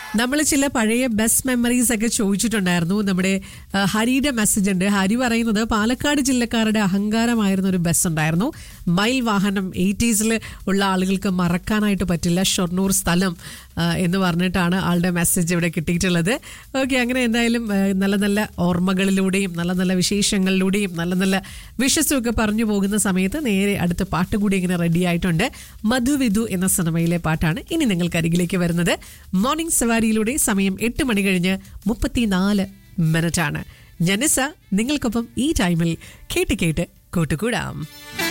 നമ്മൾ ചില പഴയ ബെസ്റ്റ് മെമ്മറീസ് ഒക്കെ ചോദിച്ചിട്ടുണ്ടായിരുന്നു നമ്മുടെ ആ, ഹരിയുടെ മെസ്സേജ് ഉണ്ട് ഹരി പറയുന്നത് പാലക്കാട് ജില്ലക്കാരുടെ അഹങ്കാരമായിരുന്ന ഒരു ബസ് ഉണ്ടായിരുന്നു മൈൽ വാഹനം എയ്റ്റീസിൽ ഉള്ള ആളുകൾക്ക് മറക്കാനായിട്ട് പറ്റില്ല ഷൊർണൂർ സ്ഥലം ആ, എന്ന് പറഞ്ഞിട്ടാണ് ആളുടെ മെസ്സേജ് ഇവിടെ കിട്ടിയിട്ടുള്ളത് ഓക്കെ അങ്ങനെ എന്തായാലും ആ, നല്ല നല്ല ഓർമ്മകളിലൂടെയും നല്ല നല്ല വിശേഷങ്ങളിലൂടെയും നല്ല നല്ല വിഷസും ഒക്കെ പറഞ്ഞു പോകുന്ന സമയത്ത് നേരെ അടുത്ത പാട്ട് കൂടി ഇങ്ങനെ റെഡി ആയിട്ടുണ്ട് മധുവിധു എന്ന സിനിമയിലെ പാട്ടാണ് ഇനി നിങ്ങൾക്ക് അരികിലേക്ക് വരുന്നത് മോർണിംഗ് സവാരിയിലൂടെ സമയം എട്ട് മണി കഴിഞ്ഞ് മുപ്പത്തിനാല് മിനിറ്റ് ആണ് ജനസ നിങ്ങൾക്കൊപ്പം ഈ ടൈമിൽ കേട്ട് കേട്ട് കൂട്ടുകൂടാം